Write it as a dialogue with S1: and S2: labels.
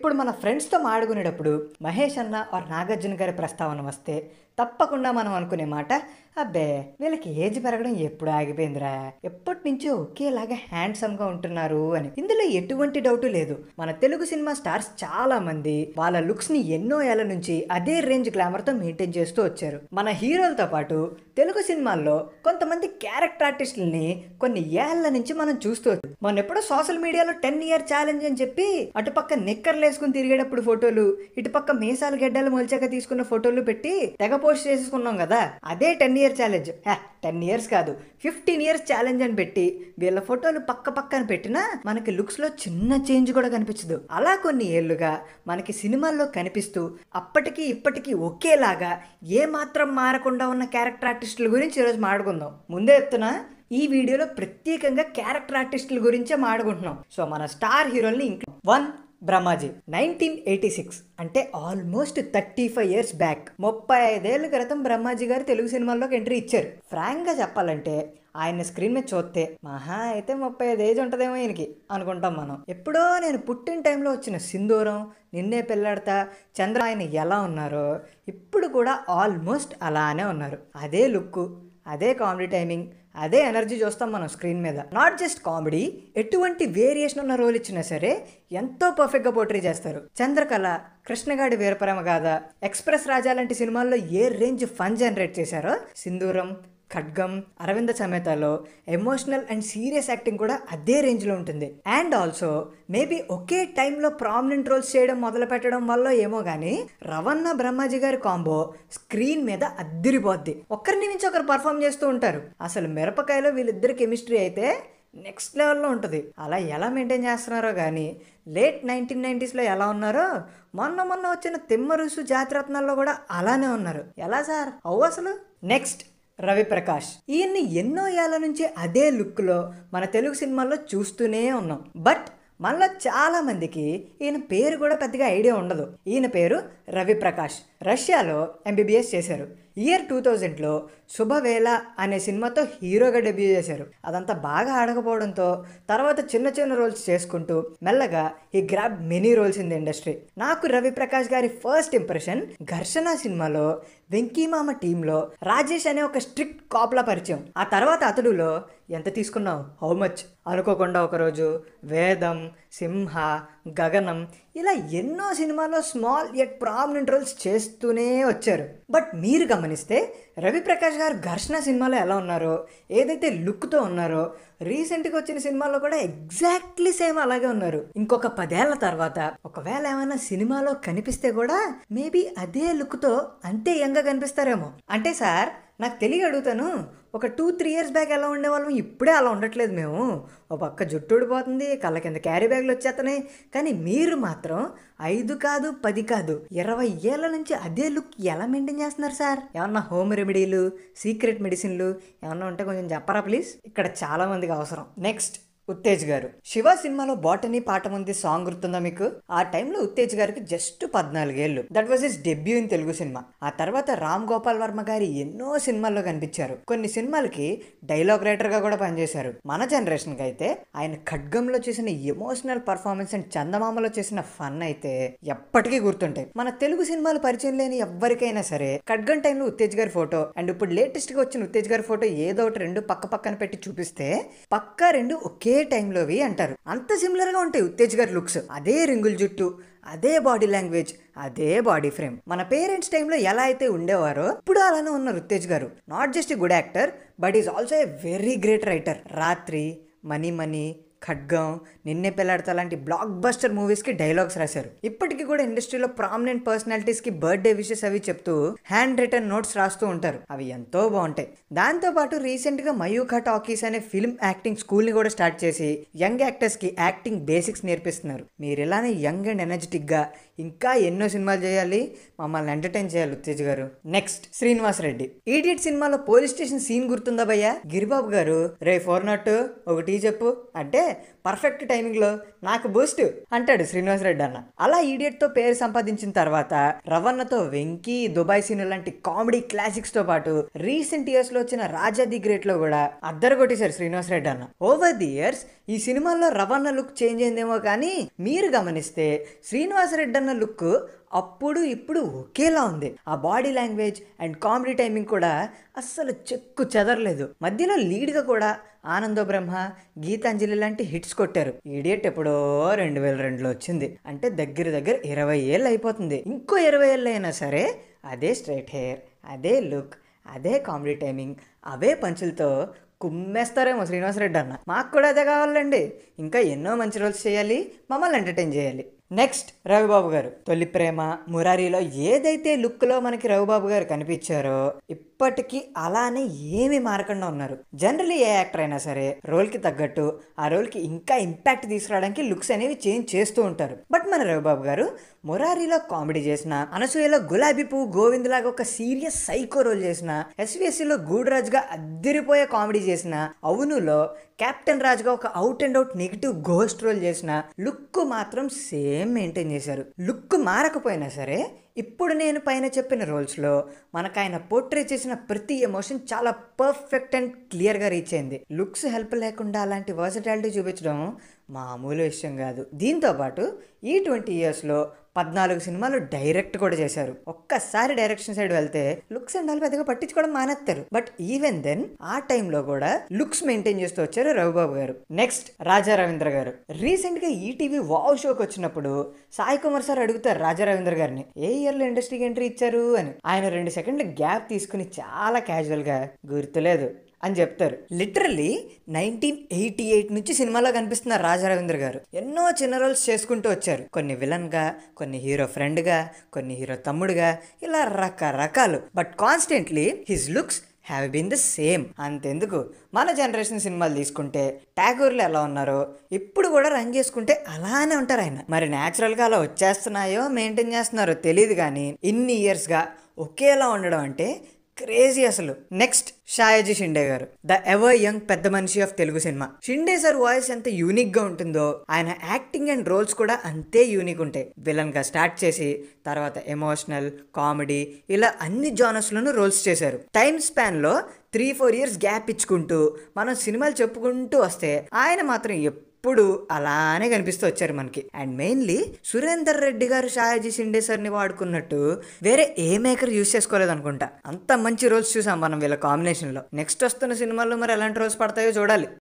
S1: ఇప్పుడు మన ఫ్రెండ్స్తో మాడుకునేటప్పుడు మహేష్ అన్న ఆర్ నాగార్జున గారి ప్రస్తావన వస్తే తప్పకుండా మనం అనుకునే మాట అబ్బే వీళ్ళకి ఏజ్ పెరగడం ఎప్పుడు ఆగిపోయిందిరా ఎప్పటి నుంచో ఒకేలాగా హ్యాండ్సమ్ గా ఉంటున్నారు అని ఇందులో ఎటువంటి డౌట్ లేదు మన తెలుగు సినిమా స్టార్స్ చాలా మంది వాళ్ళ లుక్స్ ని ఎన్నో ఏళ్ల నుంచి అదే రేంజ్ గ్లామర్ తో మెయింటైన్ చేస్తూ వచ్చారు మన హీరోలతో పాటు తెలుగు సినిమాల్లో కొంతమంది క్యారెక్టర్ ఆర్టిస్టులని కొన్ని ఏళ్ల నుంచి మనం చూస్తూ వచ్చాం. మొన్న ఎప్పుడో సోషల్ మీడియాలో టెన్ ఇయర్ ఛాలెంజ్ అని చెప్పి అటుపక్క నిక్కర్లు వేసుకుని తిరిగేటప్పుడు ఫోటోలు ఇటుపక్క మీసాలు గెడ్డలు మొలిచాక తీసుకున్న ఫోటోలు పెట్టి తెగ పోస్ట్ చేసుకున్నాం కదా అదే ten year challenge ten years కాదు ఫిఫ్టీన్ ఇయర్స్ ఛాలెంజ్ అని పెట్టి వీళ్ళ ఫోటోలు పక్క పక్కన పెట్టినా మనకి లుక్స్ లో చిన్న చేంజ్ కూడా కనిపించదు అలా కొన్ని ఏళ్లుగా మనకి సినిమాల్లో కనిపిస్తూ అప్పటికి ఇప్పటికీ ఒకేలాగా ఏ మాత్రం మారకుండా ఉన్న క్యారెక్టర్ ఆర్టిస్టుల గురించి ఈరోజు మాట్లాడుకుందాం ముందే చెప్తున్నా ఈ వీడియోలో ప్రత్యేకంగా క్యారెక్టర్ ఆర్టిస్టుల గురించే మాట్లాడుకుంటున్నాం సో మన స్టార్ హీరోల్ని ఇంక్లూ one Brahmaji nineteen eighty six అంటే almost thirty five years back ముప్పై ఐదేళ్ల క్రితం బ్రహ్మాజీ గారు తెలుగు సినిమాల్లోకి ఎంట్రీ ఇచ్చారు ఫ్రాంక్గా చెప్పాలంటే ఆయన స్క్రీన్ మీద చూస్తే మహా అయితే ముప్పై ఐదు ఏజ్ ఉంటుందేమో ఈయనకి అనుకుంటాం మనం ఎప్పుడో నేను పుట్టిన టైంలో వచ్చిన సింధూరం నిన్నే పెళ్ళాడతా చంద్ర ఆయన ఎలా ఉన్నారో ఇప్పుడు కూడా ఆల్మోస్ట్ అలానే ఉన్నారు అదే లుక్ అదే కామెడీ టైమింగ్ అదే ఎనర్జీ చూస్తాం మనం స్క్రీన్ మీద నాట్ జస్ట్ కామెడీ ఎటువంటి వేరియేషన్ ఉన్న రోల్ ఇచ్చినా సరే ఎంతో పర్ఫెక్ట్గా పోర్ట్రీ చేస్తారు చంద్రకళ కృష్ణగాడి వీరపరమ గాథ ఎక్స్ప్రెస్ రాజా లాంటి సినిమాల్లో ఏ రేంజ్ ఫన్ జనరేట్ చేశారో సింధూరం ఖడ్గం అరవింద సమేతలో ఎమోషనల్ అండ్ సీరియస్ యాక్టింగ్ కూడా అదే రేంజ్లో ఉంటుంది అండ్ ఆల్సో మేబీ ఒకే టైంలో ప్రామినెంట్ రోల్స్ చేయడం మొదలు పెట్టడం వల్ల ఏమో కానీ రవణ బ్రహ్మాజీ గారి కాంబో స్క్రీన్ మీద అద్దిరిపోద్ది ఒక్కరిని మించి ఒకరు పర్ఫామ్ చేస్తూ ఉంటారు అసలు మిరపకాయలో వీళ్ళిద్దరి కెమిస్ట్రీ అయితే నెక్స్ట్ లెవెల్లో ఉంటుంది అలా ఎలా మెయింటైన్ చేస్తున్నారో కానీ లేట్ నైన్టీన్ నైంటీస్లో ఎలా ఉన్నారో మొన్న మొన్న వచ్చిన తిమ్మరుసు జాతిరత్నాల్లో కూడా అలానే ఉన్నారు ఎలా సార్ అవ్వు అసలు నెక్స్ట్ రవి ప్రకాష్ ఈయన్ని ఎన్నో ఏళ్ల నుంచి అదే లుక్లో మన తెలుగు సినిమాల్లో చూస్తూనే ఉన్నాం బట్ మనలో చాలా మందికి ఈయన పేరు కూడా పెద్దగా ఐడియా ఉండదు ఈయన పేరు రవి ప్రకాష్ రష్యాలో ఎంబీబీఎస్ చేశారు ఇయర్ టూ థౌజండ్లో శుభవేళ అనే సినిమాతో హీరోగా డెబ్యూ చేశారు అదంతా బాగా ఆడకపోవడంతో తర్వాత చిన్న చిన్న రోల్స్ చేసుకుంటూ మెల్లగా ఈ grab many roles in the industry నాకు రవి ప్రకాష్ గారి ఫస్ట్ ఇంప్రెషన్ ఘర్షణ సినిమాలో వెంకీమామ టీంలో రాజేష్ అనే ఒక స్ట్రిక్ట్ కాప్లా పరిచయం ఆ తర్వాత అతడులో ఎంత తీసుకున్నావు హౌ మచ్ అనుకోకుండా ఒకరోజు వేదం సింహ గగనం ఇలా ఎన్నో సినిమాల్లో స్మాల్ యట్ ప్రామినెంట్ రోల్స్ చేస్తూనే వచ్చారు బట్ మీరు గమనిస్తే రవి ప్రకాష్ గారు ఘర్షణ సినిమాలో ఎలా ఉన్నారో ఏదైతే లుక్తో ఉన్నారో రీసెంట్గా వచ్చిన సినిమాలో కూడా ఎగ్జాక్ట్లీ సేమ్ అలాగే ఉన్నారు ఇంకొక పదేళ్ల తర్వాత ఒకవేళ ఏమైనా సినిమాలో కనిపిస్తే కూడా మేబీ అదే లుక్తో అంతే యంగా కనిపిస్తారేమో అంటే సార్ నాకు తెలియ అడుగుతాను ఒక టూ త్రీ ఇయర్స్ బ్యాక్ ఎలా ఉండేవాళ్ళం ఇప్పుడే అలా ఉండట్లేదు మేము ఒక పక్క జుట్టు ఊడిపోతుంది కళ్ళ కింద క్యారీ బ్యాగ్లు వచ్చేస్తున్నాయి కానీ మీరు మాత్రం ఐదు కాదు పది కాదు ఇరవై ఏళ్ళ నుంచి అదే లుక్ ఎలా మెయింటైన్ చేస్తున్నారు సార్ ఏమన్నా హోమ్ రెమెడీలు సీక్రెట్ మెడిసిన్లు ఏమన్నా ఉంటే కొంచెం చెప్పరా ప్లీజ్ ఇక్కడ చాలా మందికి అవసరం నెక్స్ట్ ఉత్తేజ్ గారు శివ సినిమాలో బాటనీ పాట ఉంది సాంగ్ గుర్తుందా మీకు ఆ టైంలో ఉత్తేజ్ గారికి జస్ట్ పద్నాలుగేళ్ళు that was his debut in Telugu cinema ఆ తర్వాత రామ్ గోపాల్ వర్మ గారి ఎన్నో సినిమాల్లో కనిపించారు కొన్ని సినిమాలకి డైలాగ్ రైటర్ గా కూడా పనిచేశారు మన జనరేషన్ కి అయితే ఆయన ఖడ్గంలో చేసిన ఎమోషనల్ పర్ఫార్మెన్స్ అండ్ చందమామలో చేసిన ఫన్ అయితే ఎప్పటికీ గుర్తుంటాయి మన తెలుగు సినిమాలు పరిచయం లేని ఎవరికైనా సరే ఖడ్గం టైంలో ఉత్తేజ్ గారి ఫోటో అండ్ ఇప్పుడు లేటెస్ట్ గా వచ్చిన ఉత్తేజ్ గారి ఫోటో ఏదో ఒకటి రెండు పక్క పక్కన పెట్టి చూపిస్తే పక్కా రెండు ఒకే టైంలోవి అంటారు అంత సిమిలర్ గా ఉంటాయి ఉత్తేజ్ గారి లుక్స్ అదే రింగుల జుట్టు అదే బాడీ లాంగ్వేజ్ అదే బాడీ ఫ్రేమ్ మన పేరెంట్స్ టైంలో ఎలా అయితే ఉండేవారో ఇప్పుడు అలానే ఉన్నారు Uttej garu not just good actor but is also a very great writer Raatri money money Khadgam Ninne పెళ్ళాడతా లాంటి బ్లాక్ బస్టర్ మూవీస్కి డైలాగ్స్ రాశారు ఇప్పటికీ కూడా ఇండస్ట్రీలో ప్రామినెంట్ పర్సనాలిటీస్కి బర్త్డే విషెస్ అవి చెప్తూ హ్యాండ్ రిటర్న్ నోట్స్ రాస్తూ ఉంటారు అవి ఎంతో బాగుంటాయి దాంతోపాటు రీసెంట్గా మయూఖా టాకీస్ అనే ఫిల్మ్ యాక్టింగ్ స్కూల్ని కూడా స్టార్ట్ చేసి యంగ్ యాక్టర్స్కి యాక్టింగ్ బేసిక్స్ నేర్పిస్తున్నారు మీరు ఇలానే యంగ్ అండ్ ఎనర్జెటిక్గా ఇంకా ఎన్నో సినిమాలు చేయాలి మమ్మల్ని ఎంటర్టైన్ చేయాలి ఉత్తేజ్ గారు నెక్స్ట్ శ్రీనివాస్ రెడ్డి ఈడియట్ సినిమాలో పోలీస్ స్టేషన్ సీన్ గుర్తుందా భయ్యా గిరిబాబు గారు రే ఫోర్ నాట్ ఒకటి చెప్పు అంటే పర్ఫెక్ట్ టైమింగ్లో నాకు బూస్ట్ అంటాడు శ్రీనివాస్ రెడ్డి అన్న అలా ఈడియట్తో పేరు సంపాదించిన తర్వాత రవణతో వెంకీ దుబాయ్ సీను లాంటి కామెడీ క్లాసిక్స్ తో పాటు రీసెంట్ ఇయర్స్ లో వచ్చిన రాజా ది గ్రేట్ లో కూడా అద్దరు కొట్టేశారు శ్రీనివాస్ రెడ్డి అన్న ఓవర్ ది ఇయర్స్ ఈ సినిమాలో రవణ లుక్ చేంజ్ అయిందేమో కానీ మీరు గమనిస్తే శ్రీనివాస్ రెడ్డి అన్న లుక్ అప్పుడు ఇప్పుడు ఒకేలా ఉంది ఆ body language and comedy timing కూడా అస్సలు చెక్కు చెదరలేదు మధ్యలో లీడ్గా కూడా ఆనందో బ్రహ్మ గీతాంజలి లాంటి హిట్స్ కొట్టారు ఈడియట్ ఎప్పుడో రెండు వేల రెండులో వచ్చింది అంటే దగ్గర దగ్గర ఇరవై ఏళ్ళు అయిపోతుంది ఇంకో ఇరవై ఏళ్ళు అయినా సరే అదే స్ట్రైట్ హెయిర్ అదే లుక్ అదే కామెడీ టైమింగ్ అవే పంచులతో కుమ్మేస్తారేమో శ్రీనివాసరెడ్డి అన్న మాకు కూడా అదే కావాలండి ఇంకా ఎన్నో మంచి రోల్స్ చేయాలి మమ్మల్ని ఎంటర్టైన్ చేయాలి నెక్స్ట్ రవిబాబు గారు తొలి ప్రేమ మురారిలో ఏదైతే లుక్లో మనకి రవిబాబు గారు కనిపించారో ఇప్పటికీ అలానే ఏమీ మారకుండా ఉన్నారు జనరలీ ఏ యాక్టర్ అయినా సరే రోల్కి తగ్గట్టు ఆ రోల్కి ఇంకా ఇంపాక్ట్ తీసుకురావడానికి లుక్స్ అనేవి చేంజ్ చేస్తూ ఉంటారు బట్ మన రవిబాబు గారు మురారిలో కామెడీ చేసిన అనసూయలో గులాబీ పువ్వు గోవింద్ లాగా ఒక సీరియస్ సైకో రోల్ చేసిన ఎస్విఎస్సిలో గూడ్రాజ్గా అద్దరిపోయే కామెడీ చేసిన అవునులో కెప్టెన్ రాజ్గా ఒక out and out negative ghost role చేసిన లుక్ మాత్రం సేమ్ మెయింటైన్ చేశారు లుక్ మారకపోయినా సరే ఇప్పుడు నేను పైన చెప్పిన రోల్స్లో మనకు ఆయన పోర్ట్రే చేసిన ప్రతి ఎమోషన్ చాలా పర్ఫెక్ట్ అండ్ క్లియర్గా రీచ్ అయింది లుక్స్ హెల్ప్ లేకుండా అలాంటి వర్సటాలిటీ చూపించడం మామూలు విషయం కాదు దీంతో పాటు ఈ ట్వంటీ ఇయర్స్లో పద్నాలుగు సినిమాలు డైరెక్ట్ కూడా చేశారు ఒక్కసారి డైరెక్షన్ సైడ్ వెళ్తే లుక్స్ అండ్ వాళ్ళు పెద్దగా పట్టించుకోవడం మానేస్తారు బట్ ఈవెన్ దెన్ ఆ టైంలో కూడా లుక్స్ మెయింటైన్ చేస్తూ వచ్చారు రవిబాబు గారు నెక్స్ట్ రాజా రవీంద్ర గారు రీసెంట్ గా ఈటీవీ వావ్ షోకి వచ్చినప్పుడు సాయి కుమార్ సార్ అడుగుతారు రాజా రవీంద్ర గారిని ఏ ఇయర్ లో ఇండస్ట్రీకి ఎంట్రీ ఇచ్చారు అని ఆయన రెండు సెకండ్లు గ్యాప్ తీసుకుని చాలా క్యాజువల్ గా గుర్తులేదు అని చెప్తారు లిటరల్లీ నైన్టీన్ ఎయిటీ ఎయిట్ నుంచి సినిమాలో కనిపిస్తున్నారు రాజా రవీంద్ర గారు ఎన్నో చిన్న రోల్స్ చేసుకుంటూ వచ్చారు కొన్ని విలన్ గా కొన్ని హీరో ఫ్రెండ్ గా కొన్ని హీరో తమ్ముడుగా ఇలా రకరకాలు but constantly his looks have been the same అంతెందుకు మన జనరేషన్ సినిమాలు తీసుకుంటే ట్యాగూర్లు ఎలా ఉన్నారో ఇప్పుడు కూడా రన్ చేసుకుంటే అలానే ఉంటారు ఆయన మరి న్యాచురల్గా అలా వచ్చేస్తున్నాయో మెయింటైన్ చేస్తున్నారో తెలియదు కానీ ఇన్ని ఇయర్స్గా ఒకేలా ఉండడం అంటే క్రేజీ అసలు నెక్స్ట్ షాయాజీ షిండే గారు ద ఎవర్ యంగ్ పెద్ద మనిషి ఆఫ్ Telugu cinema Shinde sir voice ఎంత యూనిక్ గా ఉంటుందో ఆయన యాక్టింగ్ అండ్ రోల్స్ కూడా అంతే యూనిక్ ఉంటాయి విలన్ గా స్టార్ట్ చేసి తర్వాత ఎమోషనల్ కామెడీ ఇలా అన్ని జానర్స్ లోనూ రోల్స్ చేశారు టైం స్పాన్ లో త్రీ ఫోర్ ఇయర్స్ గ్యాప్ ఇచ్చుకుంటూ మనం సినిమాలు చెప్పుకుంటూ వస్తే ఆయన మాత్రం ఎప్పుడు అలానే కనిపిస్తూ వచ్చారు మనకి అండ్ మెయిన్లీ సురేందర్ రెడ్డి గారు షాయాజీ షిండే సార్ని వాడుకున్నట్టు వేరే ఏ మేకర్ యూస్ చేసుకోలేదు అనుకుంటా అంత మంచి రోల్స్ చూసాం మనం వీళ్ళ కాంబినేషన్లో నెక్స్ట్ వస్తున్న సినిమాల్లో మరి ఎలాంటి రోల్స్ పడతాయో చూడాలి